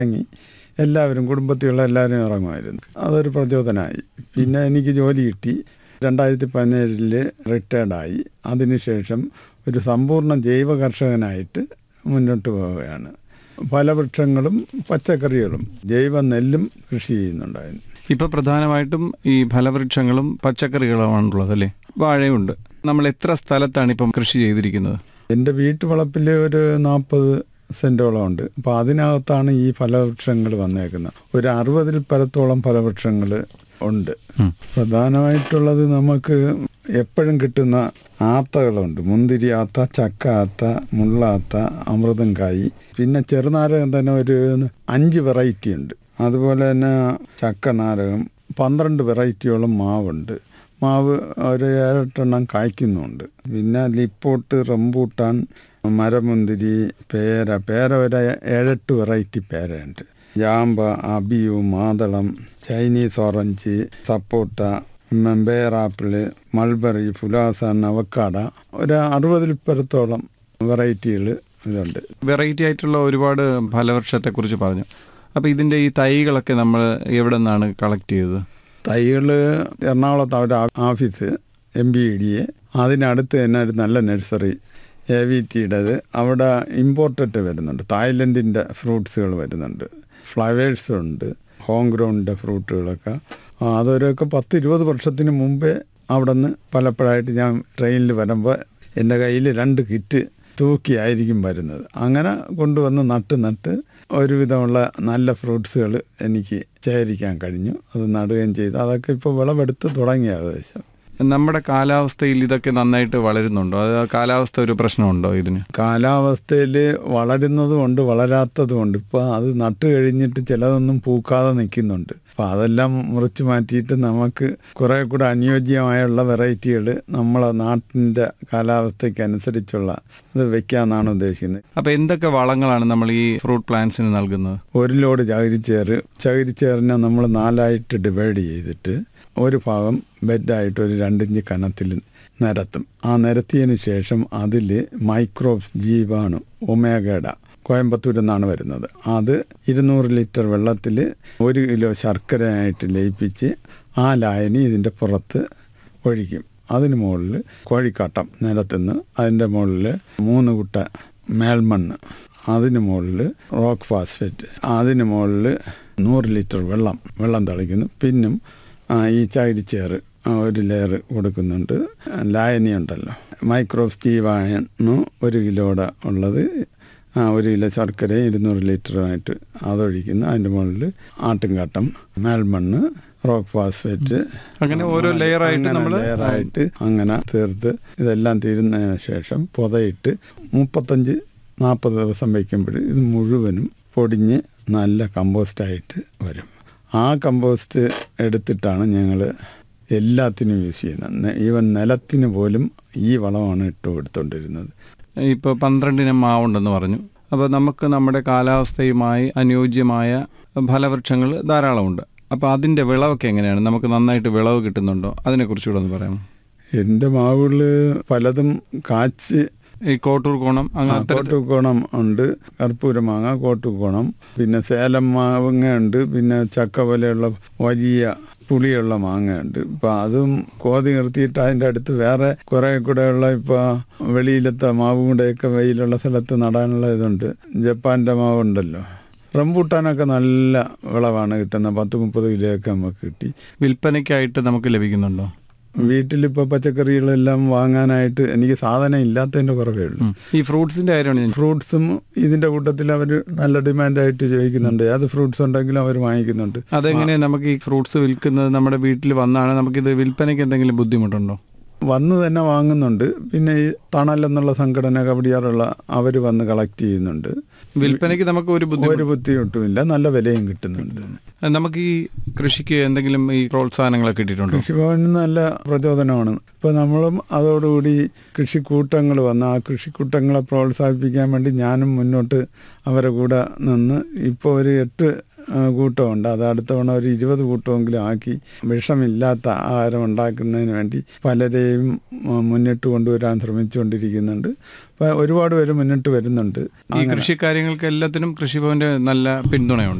ഇറങ്ങി എല്ലാവരും കുടുംബത്തിലുള്ള എല്ലാവരും ഇറങ്ങുമായിരുന്നു അതൊരു പ്രചോദനമായി പിന്നെ എനിക്ക് ജോലി കിട്ടി രണ്ടായിരത്തി പതിനേഴില് റിട്ടയർഡായി അതിനുശേഷം ഒരു സമ്പൂർണ്ണ ജൈവ കർഷകനായിട്ട് മുന്നോട്ട് പോവുകയാണ് ഫലവൃക്ഷങ്ങളും പച്ചക്കറികളും ജൈവ നെല്ലും കൃഷി ചെയ്യുന്നുണ്ടായിരുന്നു ഇപ്പൊ പ്രധാനമായിട്ടും ഈ ഫലവൃക്ഷങ്ങളും പച്ചക്കറികളുമാണുള്ളത് അല്ലേ വാഴയുണ്ട് നമ്മൾ എത്ര സ്ഥലത്താണ് ഇപ്പം കൃഷി ചെയ്തിരിക്കുന്നത് എൻ്റെ വീട്ടുവളപ്പിൽ ഒരു നാൽപ്പത് സെൻറ്റോളം ഉണ്ട് അപ്പോൾ അതിനകത്താണ് ഈ ഫലവൃക്ഷങ്ങൾ വന്നേക്കുന്നത് ഒരു അറുപതിൽ പരത്തോളം ഫലവൃക്ഷങ്ങൾ ഉണ്ട് ഉം. പ്രധാനമായിട്ടുള്ളത് നമുക്ക് എപ്പോഴും കിട്ടുന്ന ആത്തകളുണ്ട് മുന്തിരി ആത്ത ചക്ക ആത്ത മുള്ളാത്ത അമൃതംകായി പിന്നെ ചെറുനാരകം തന്നെ ഒരു അഞ്ച് വെറൈറ്റി ഉണ്ട് അതുപോലെ തന്നെ ചക്ക നാരകം പന്ത്രണ്ട് വെറൈറ്റിയോളം മാവുണ്ട് മാവ് ഒരു ഏഴെട്ടെണ്ണം കായ്ക്കുന്നുണ്ട് പിന്നെ ലിപ്പോട്ട് റംബൂട്ടാൻ മരമുന്തിരി പേര പേര ഒരു ഏഴെട്ട് വെറൈറ്റി പേരയുണ്ട് ജാമ്പ അബിയു മാതളം ചൈനീസ് ഓറഞ്ച് സപ്പോട്ട മെമ്പേർ ആപ്പിള് മൾബറി ഫുലാസ നവക്കാട ഒരു അറുപതിൽ പരത്തോളം വെറൈറ്റികൾ ഇതുണ്ട് വെറൈറ്റി ആയിട്ടുള്ള ഒരുപാട് ഫലവൃക്ഷത്തെക്കുറിച്ച് പറഞ്ഞു അപ്പോൾ ഇതിൻ്റെ ഈ തൈകളൊക്കെ നമ്മൾ എവിടെ നിന്നാണ് കളക്ട് ചെയ്തത് തൈകൾ എറണാകുളത്ത് അവരുടെ ഓഫീസ് എം ബി ഇ ഡിയെ അതിനടുത്ത് തന്നെ ഒരു നല്ല നഴ്സറി എ വി ടിയുടേത് അവിടെ ഇമ്പോർട്ടഡ് വരുന്നുണ്ട് തായ്ലൻഡിൻ്റെ ഫ്രൂട്ട്സുകൾ വരുന്നുണ്ട് ഫ്ലവേഴ്സ് ഉണ്ട് ഹോം ഗ്രൗണ്ടിൻ്റെ ഫ്രൂട്ടുകളൊക്കെ ആ, അതൊരൊക്കെ പത്ത് ഇരുപത് വർഷത്തിന് മുമ്പേ അവിടെ നിന്ന് പലപ്പോഴായിട്ട് ഞാൻ ട്രെയിനിൽ വരുമ്പോൾ എൻ്റെ കയ്യിൽ രണ്ട് കിറ്റ് തൂക്കിയായിരിക്കും വരുന്നത് അങ്ങനെ കൊണ്ടുവന്ന് നട്ട് നട്ട് ഒരുവിധമുള്ള നല്ല ഫ്രൂട്ട്സുകൾ എനിക്ക് ശേഖരിക്കാൻ കഴിഞ്ഞു അത് നടുകയും ചെയ്തു അതൊക്കെ ഇപ്പോൾ വിളവെടുത്ത് തുടങ്ങി ഏകദേശം നമ്മുടെ കാലാവസ്ഥയിൽ ഇതൊക്കെ നന്നായിട്ട് വളരുന്നുണ്ടോ അത് കാലാവസ്ഥ ഒരു പ്രശ്നമുണ്ടോ ഇതിന് കാലാവസ്ഥയിൽ വളരുന്നതുമുണ്ട് വളരാത്തതുമുണ്ട് ഇപ്പോൾ അത് നട്ട് കഴിഞ്ഞിട്ട് ചിലതൊന്നും പൂക്കാതെ നിൽക്കുന്നുണ്ട് അപ്പോൾ അതെല്ലാം മുറിച്ച് മാറ്റിയിട്ട് നമുക്ക് കുറേ കൂടെ അനുയോജ്യമായുള്ള വെറൈറ്റികൾ നമ്മളെ നാട്ടിൻ്റെ കാലാവസ്ഥയ്ക്ക് അനുസരിച്ചുള്ള ഇത് വെക്കാമെന്നാണ് ഉദ്ദേശിക്കുന്നത് അപ്പോൾ എന്തൊക്കെ വളങ്ങളാണ് നമ്മൾ ഈ ഫ്രൂട്ട് പ്ലാന്റ്സിന് നൽകുന്നത് ഒരു ലോഡ് ചകിരിച്ചേറ് ചകിരിച്ചേറിനെ നമ്മൾ നാലായിട്ട് ഡിവൈഡ് ചെയ്തിട്ട് ഒരു ഭാഗം ബെഡായിട്ട് ഒരു രണ്ടിഞ്ച് കനത്തിൽ നിരത്തും ആ നിരത്തിയതിന് ശേഷം അതിൽ മൈക്രോബ്സ് ജീവാണു ഒമേഗഡ കോയമ്പത്തൂരിൽ നിന്നാണ് വരുന്നത് അത് ഇരുന്നൂറ് ലിറ്റർ വെള്ളത്തിൽ ഒരു കിലോ ശർക്കരയായിട്ട് ലയിപ്പിച്ച് ആ ലായനി ഇതിൻ്റെ പുറത്ത് ഒഴിക്കും അതിന് മുകളിൽ കോഴിക്കാട്ടം നിലത്തുനിന്ന് അതിൻ്റെ മുകളിൽ മൂന്ന് കുട്ട മേൽമണ്ണ് അതിന് മുകളിൽ റോക്ക് ഫാസ്ഫേറ്റ് അതിന് മുകളിൽ നൂറ് ലിറ്റർ വെള്ളം വെള്ളം തളിക്കുന്നു പിന്നും ആ, ഈ ചകിരിച്ചേറ് ആ, ഒരു ലെയർ കൊടുക്കുന്നുണ്ട് ലായനി ഉണ്ടല്ലോ മൈക്രോബ്സ് ജീവാണു ഒരു കിലോയുടെ ഉള്ളത് ആ, ഒരു കിലോ ശർക്കര ഇരുന്നൂറ് ലിറ്ററുമായിട്ട് അതൊഴിക്കുന്നു അതിൻ്റെ മുകളിൽ ആട്ടുംകാട്ടം മേൽമണ്ണ് റോക്ക് ഫാസ്ഫേറ്റ് അങ്ങനെ ഓരോ layer ആയിട്ട് അങ്ങനെ നമ്മള് layer ആയിട്ട് അങ്ങനെ തീർത്ത് ഇതെല്ലാം തീരുന്നതിന് ശേഷം പുതയിട്ട് മുപ്പത്തഞ്ച് നാൽപ്പത് ദിവസം വയ്ക്കുമ്പോൾ ഇത് മുഴുവനും പൊടിഞ്ഞ് നല്ല കമ്പോസ്റ്റായിട്ട് വരും ആ കമ്പോസ്റ്റ് എടുത്തിട്ടാണ് ഞങ്ങൾ എല്ലാത്തിനും യൂസ് ചെയ്യുന്നത് നെ- ഈവൻ നിലത്തിന് പോലും ഈ വളമാണ് ഇട്ട് കൊടുത്തുകൊണ്ടിരുന്നത് ഇപ്പോൾ പന്ത്രണ്ടിനം മാവുണ്ടെന്ന് പറഞ്ഞു അപ്പോൾ നമുക്ക് നമ്മുടെ കാലാവസ്ഥയുമായി അനുയോജ്യമായ ഫലവൃക്ഷങ്ങൾ ധാരാളമുണ്ട് അപ്പോൾ അതിൻ്റെ വിളവൊക്കെ എങ്ങനെയാണ് നമുക്ക് നന്നായിട്ട് വിളവ് കിട്ടുന്നുണ്ടോ അതിനെക്കുറിച്ചുകൂടെ ഒന്ന് പറയാമോ എൻ്റെ മാവുകൾ പലതും കാച്ച് ഈ കോട്ടൂർ കോണം അങ്ങനത്തെ കോട്ടുകോണം ഉണ്ട് കർപ്പൂരമാങ്ങ കോട്ടുകോണം പിന്നെ സേലം മാങ്ങ ഉണ്ട് പിന്നെ ചക്ക പോലെയുള്ള വലിയ പുളിയുള്ള മാങ്ങയുണ്ട് ഇപ്പം അതും കോതി നിർത്തിയിട്ട് അതിൻ്റെ അടുത്ത് വേറെ കുറേ കൂടെയുള്ള ഇപ്പോൾ വെളിയിലത്തെ മാവും കൂടെയൊക്കെ വെയിലുള്ള സ്ഥലത്ത് നടാനുള്ള ഇതുണ്ട് ജപ്പാൻ്റെ മാവുണ്ടല്ലോ റംബൂട്ടാനൊക്കെ നല്ല വിളവാണ് കിട്ടുന്നത് പത്ത് മുപ്പത് കിലോയൊക്കെ നമുക്ക് കിട്ടി വിൽപ്പനയ്ക്കായിട്ട് നമുക്ക് ലഭിക്കുന്നുണ്ടോ വീട്ടിലിപ്പോൾ പച്ചക്കറികളെല്ലാം വാങ്ങാനായിട്ട് എനിക്ക് സാധനം ഇല്ലാത്തതിൻ്റെ കുറവേ ഉള്ളൂ ഉം. ഈ ഫ്രൂട്ട്സിൻ്റെ കാര്യമാണ് ഞാൻ ഫ്രൂട്ട്സും ഇതിന്റെ കൂട്ടത്തിൽ അവർ നല്ല ഡിമാൻഡായിട്ട് ചോദിക്കുന്നുണ്ട് ഏത് ഫ്രൂട്ട്സ് ഉണ്ടെങ്കിലും അവർ വാങ്ങിക്കുന്നുണ്ട് അതെങ്ങനെ നമുക്ക് ഈ ഫ്രൂട്ട്സ് വിൽക്കുന്നത് നമ്മുടെ വീട്ടിൽ വന്നാണ് നമുക്കിത് വിൽപ്പനയ്ക്ക് എന്തെങ്കിലും ബുദ്ധിമുട്ടുണ്ടോ വന്ന് തന്നെ വാങ്ങുന്നുണ്ട് പിന്നെ ഈ തണൽ എന്നുള്ള സംഘടന കബഡിയാറുള്ള അവർ വന്ന് കളക്ട് ചെയ്യുന്നുണ്ട് വിൽപ്പനയ്ക്ക് നമുക്ക് ഒരു ബുദ്ധിമുട്ട് ഒരു ബുദ്ധിമുട്ടുമില്ല നല്ല വിലയും കിട്ടുന്നുണ്ട് നമുക്ക് ഈ കൃഷിക്ക് എന്തെങ്കിലും ഈ പ്രോത്സാഹനങ്ങളൊക്കെ കിട്ടിയിട്ടുണ്ടോ കൃഷിഭവന് നല്ല പ്രചോദനമാണ് ഇപ്പോൾ നമ്മളും അതോടുകൂടി കൃഷിക്കൂട്ടങ്ങൾ വന്ന് ആ കൃഷിക്കൂട്ടങ്ങളെ പ്രോത്സാഹിപ്പിക്കാൻ വേണ്ടി ഞാനും മുന്നോട്ട് അവരെ കൂടെ നിന്ന് ഇപ്പോൾ ഒരു എട്ട് ആ, കൂട്ടമുണ്ട് അത് അടുത്ത തവണ ഒരു ഇരുപത് കൂട്ടമെങ്കിലും ആക്കി വിഷമില്ലാത്ത ആഹാരം ഉണ്ടാക്കുന്നതിന് വേണ്ടി പലരെയും ആ, മുന്നിട്ട് കൊണ്ടുവരാൻ ശ്രമിച്ചുകൊണ്ടിരിക്കുന്നുണ്ട് അപ്പോൾ ഒരുപാട് പേര് മുന്നിട്ട് വരുന്നുണ്ട് ഈ കൃഷി കാര്യങ്ങൾക്ക് എല്ലാത്തിനും കൃഷിഭവന്റെ നല്ല പിന്തുണയുണ്ട്